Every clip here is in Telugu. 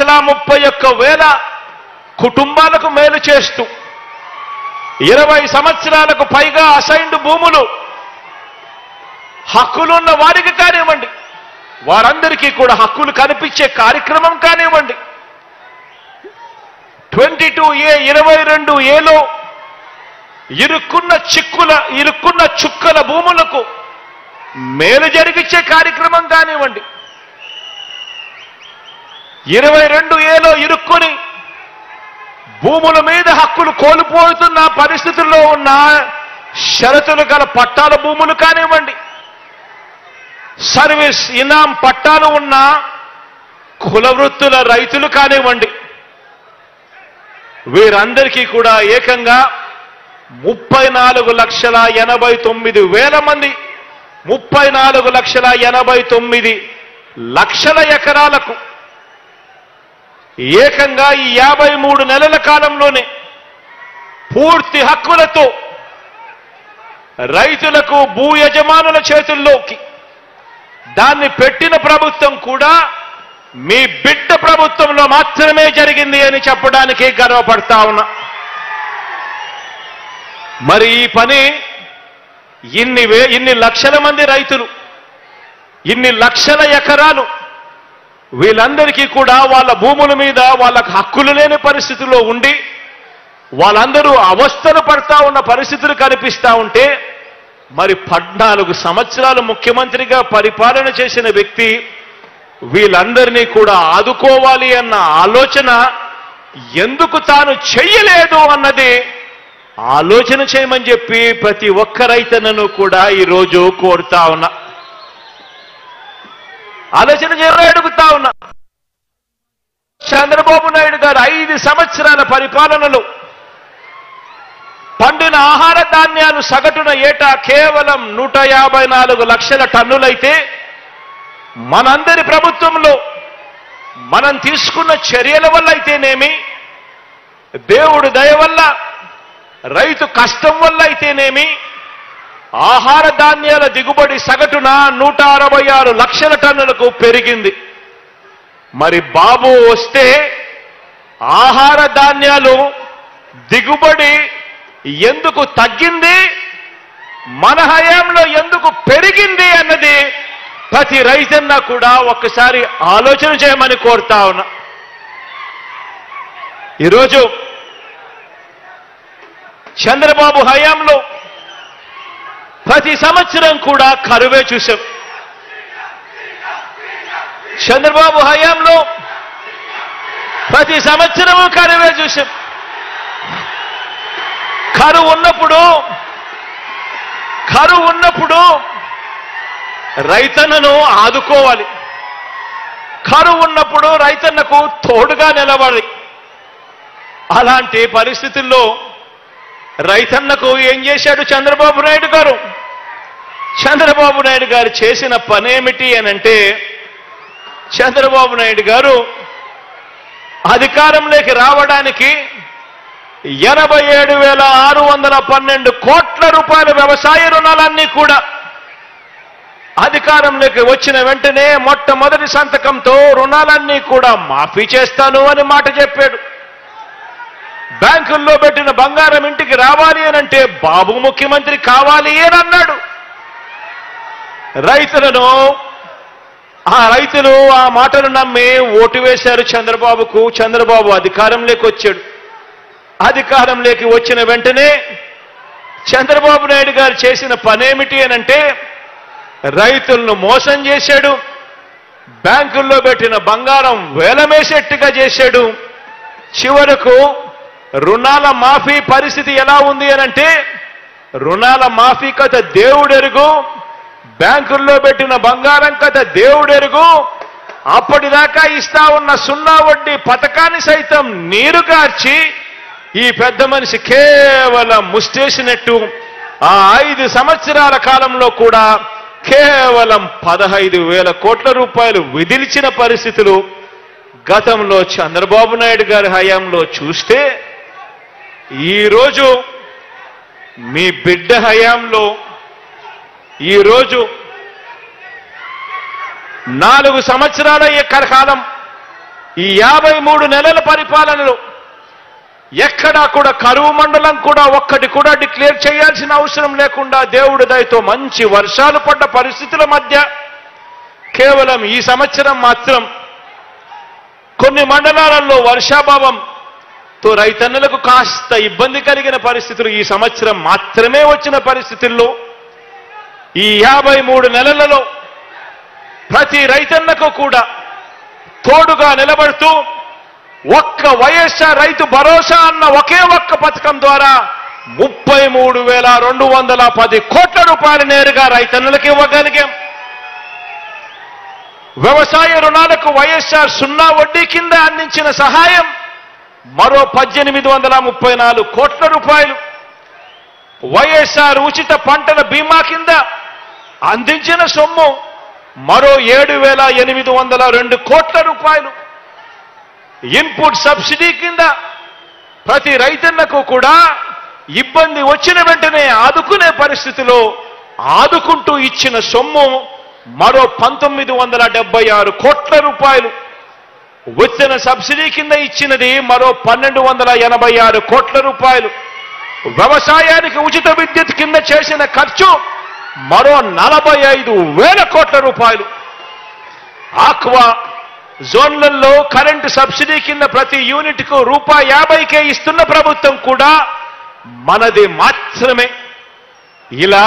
లక్షల ముప్పై ఒక్క వేల కుటుంబాలకు మేలు చేస్తూ ఇరవై సంవత్సరాలకు పైగా అసైన్డ్ భూములు హక్కులున్న వారికి కానివ్వండి వారందరికీ కూడా హక్కులు కనిపించే కార్యక్రమం కానివ్వండి ట్వంటీ టూ ఏ ఇరవై రెండు ఏలో ఇరుక్కున్న చిక్కుల ఇరుక్కున్న చుక్కల భూములకు మేలు జరిగించే కార్యక్రమం కానివ్వండి ఇరవై రెండు ఏలో ఇరుక్కుని భూముల మీద హక్కులు కోల్పోతున్న పరిస్థితుల్లో ఉన్న షరతులు గల పట్టాల భూములు కానివ్వండి సర్వీస్ ఇనాం పట్టాలు ఉన్న కుల వృత్తుల రైతులు కానివ్వండి వీరందరికీ కూడా ఏకంగా ముప్పై నాలుగు లక్షల ఎనభై తొమ్మిది వేల మంది ముప్పై నాలుగు లక్షల ఎనభై తొమ్మిది లక్షల ఎకరాలకు ఏకంగా ఈ యాభై మూడు నెలల కాలంలోనే పూర్తి హక్కులతో రైతులకు భూ యజమానుల చేతుల్లోకి దాన్ని పెట్టిన ప్రభుత్వం కూడా మీ బిడ్డ ప్రభుత్వంలో మాత్రమే జరిగింది అని చెప్పడానికి గర్వపడతా ఉన్నా మరి ఈ పని ఇన్ని వే ఇన్ని లక్షల మంది రైతులు ఇన్ని లక్షల ఎకరాలు వీళ్ళందరికీ కూడా వాళ్ళ భూముల మీద వాళ్ళకు హక్కులు లేని పరిస్థితుల్లో ఉండి వాళ్ళందరూ అవస్థలు పడతా ఉన్న పరిస్థితులు కనిపిస్తా ఉంటే మరి పద్నాలుగు సంవత్సరాలు ముఖ్యమంత్రిగా పరిపాలన చేసిన వ్యక్తి వీళ్ళందరినీ కూడా ఆదుకోవాలి అన్న ఆలోచన ఎందుకు తాను చెయ్యలేదు అన్నది ఆలోచన చేయమని చెప్పి ప్రతి ఒక్క రైతన్నను కూడా ఈరోజు కోరుతా ఉన్నా ఆలోచన చేయమని అడుగుతా ఉన్నా చంద్రబాబు నాయుడు గారు ఐదు సంవత్సరాల పరిపాలనలో పండిన ఆహార ధాన్యాలు సగటున ఏటా కేవలం నూట యాభై నాలుగు లక్షల టన్నులైతే మనందరి ప్రభుత్వంలో మనం తీసుకున్న చర్యల వల్ల అయితేనేమి దేవుడి దయ వల్ల రైతు కష్టం వల్ల అయితేనేమి ఆహార ధాన్యాల దిగుబడి సగటున నూట అరవై ఆరు లక్షల టన్నులకు పెరిగింది మరి బాబు వస్తే ఆహార ధాన్యాలు దిగుబడి ఎందుకు తగ్గింది మన హయాంలో ఎందుకు పెరిగింది అన్నది ప్రతి రైతన్న కూడా ఒక్కసారి ఆలోచన చేయమని కోరుతా ఉన్నా ఈరోజు చంద్రబాబు హయాంలో ప్రతి సంవత్సరం కూడా కరువే చూశాం చంద్రబాబు హయాంలో ప్రతి సంవత్సరము కరువే చూశాం కరువు ఉన్నప్పుడు కరువు ఉన్నప్పుడు రైతన్నను ఆదుకోవాలి కరువు ఉన్నప్పుడు రైతన్నకు తోడుగా నిలబడి అలాంటి పరిస్థితుల్లో రైతన్నకు ఏం చేశాడు చంద్రబాబు నాయుడు గారు చంద్రబాబు నాయుడు గారు చేసిన పనేమిటి అని అంటే చంద్రబాబు నాయుడు గారు అధికారంలోకి రావడానికి ఎనభై ఏడు వేల ఆరు వందల పన్నెండు కోట్ల రూపాయల వ్యవసాయ రుణాలన్నీ కూడా అధికారంలోకి వచ్చిన వెంటనే మొట్టమొదటి సంతకంతో రుణాలన్నీ కూడా మాఫీ చేస్తాను అని మాట చెప్పాడు బ్యాంకుల్లో పెట్టిన బంగారం ఇంటికి రావాలి అని అంటే బాబు ముఖ్యమంత్రి కావాలి అని అన్నాడు రైతులను ఆ రైతులు ఆ మాటలు నమ్మి ఓటు వేశారు చంద్రబాబుకు చంద్రబాబు అధికారంలోకి వచ్చాడు అధికారంలోకి వచ్చిన వెంటనే చంద్రబాబు నాయుడు గారు చేసిన పనేమిటి అనంటే రైతులను మోసం చేశాడు బ్యాంకుల్లో పెట్టిన బంగారం వేలమేసేట్టుగా చేశాడు చివరకు రుణాల మాఫీ పరిస్థితి ఎలా ఉంది అనంటే రుణాల మాఫీ కథ దేవుడెరుగు బ్యాంకుల్లో పెట్టిన బంగారం కథ దేవుడెరుగు అప్పటిదాకా ఇస్తా ఉన్న సున్నా వడ్డీ పథకాన్ని సైతం నీరుగార్చి ఈ పెద్ద మనిషి కేవలం ముష్టేసినట్టు ఆ ఐదు సంవత్సరాల కాలంలో కూడా కేవలం పదహైదు వేల కోట్ల రూపాయలు విధిల్చిన పరిస్థితులు గతంలో చంద్రబాబు నాయుడు గారి హయాంలో చూస్తే ఈరోజు మీ బిడ్డ హయాంలో ఈరోజు నాలుగు సంవత్సరాల యొక్క కాలం ఈ యాభై మూడు నెలల పరిపాలనలో ఎక్కడా కూడా కరువు మండలం కూడా ఒక్కటి కూడా డిక్లేర్ చేయాల్సిన అవసరం లేకుండా దేవుడి దయతో మంచి వర్షాలు పడ్డ పరిస్థితుల మధ్య కేవలం ఈ సంవత్సరం మాత్రం కొన్ని మండలాలలో వర్షాభావంతో రైతన్నులకు కాస్త ఇబ్బంది కలిగిన పరిస్థితులు ఈ సంవత్సరం మాత్రమే వచ్చిన పరిస్థితుల్లో ఈ యాభై మూడు నెలలలో ప్రతి రైతన్నకు కూడా తోడుగా నిలబడుతూ ఒక్క వైఎస్ఆర్ రైతు భరోసా అన్న ఒకే ఒక్క పథకం ద్వారా ముప్పై మూడు వేల రెండు వందల పది కోట్ల రూపాయలు నేరుగా రైతన్నులకు ఇవ్వగలిగాం వ్యవసాయ రుణాలకు వైఎస్ఆర్ సున్నా వడ్డీ కింద అందించిన సహాయం మరో పద్దెనిమిది వందల ముప్పై నాలుగు కోట్ల రూపాయలు వైఎస్ఆర్ ఉచిత పంటల బీమా కింద అందించిన సొమ్ము మరో ఏడు వేల ఎనిమిది వందల రెండు కోట్ల రూపాయలు ఇన్పుట్ సబ్సిడీ కింద ప్రతి రైతన్నకు కూడా ఇబ్బంది వచ్చిన వెంటనే ఆదుకునే పరిస్థితిలో ఆదుకుంటూ ఇచ్చిన సొమ్ము మరో పంతొమ్మిది వందల డెబ్బై ఆరు కోట్ల రూపాయలు విత్తన సబ్సిడీ కింద ఇచ్చినది మరో పన్నెండు వందల ఎనభై ఆరు కోట్ల రూపాయలు వ్యవసాయానికి ఉచిత విద్యుత్ కింద చేసిన ఖర్చు మరో నలభై ఐదు వేల కోట్ల రూపాయలు ఆక్వా జోన్లలో కరెంటు సబ్సిడీ కింద ప్రతి యూనిట్కు రూపాయి యాభైకే ఇస్తున్న ప్రభుత్వం కూడా మనది మాత్రమే ఇలా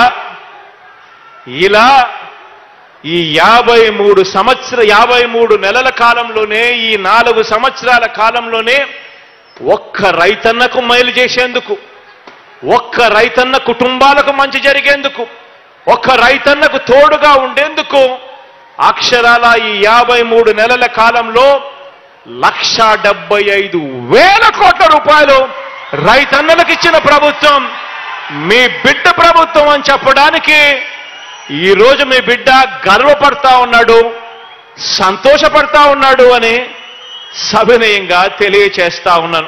ఇలా ఈ యాభై మూడు సంవత్సర యాభై మూడు నెలల కాలంలోనే ఈ నాలుగు సంవత్సరాల కాలంలోనే ఒక్క రైతన్నకు మేలు చేసేందుకు ఒక్క రైతన్న కుటుంబాలకు మంచి జరిగేందుకు ఒక్క రైతన్నకు తోడుగా ఉండేందుకు అక్షరాల ఈ యాభై మూడు నెలల కాలంలో లక్ష డెబ్బై ఐదు వేల కోట్ల రూపాయలు రైతన్నలకు ఇచ్చిన ప్రభుత్వం మీ బిడ్డ ప్రభుత్వం అని చెప్పడానికి ఈ రోజు మీ బిడ్డ గర్వపడతా ఉన్నాడు సంతోషపడతా ఉన్నాడు అని సవినయంగా తెలియచేస్తా ఉన్నాను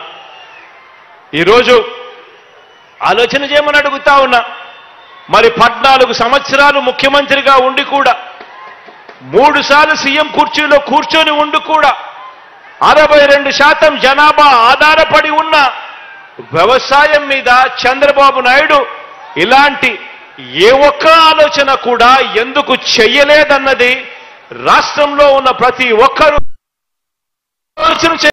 ఈరోజు ఆలోచన చేయమని అడుగుతా ఉన్నా మరి పద్నాలుగు సంవత్సరాలు ముఖ్యమంత్రిగా ఉండి కూడా మూడు సార్లు సీఎం కుర్చీలో కూర్చొని ఉండి కూడా అరవై రెండు శాతం జనాభా ఆధారపడి ఉన్న వ్యవసాయం మీద చంద్రబాబు నాయుడు ఇలాంటి ఏ ఒక్క ఆలోచన కూడా ఎందుకు చెయ్యలేదన్నది రాష్ట్రంలో ఉన్న ప్రతి ఒక్కరూ ఆలోచన చే-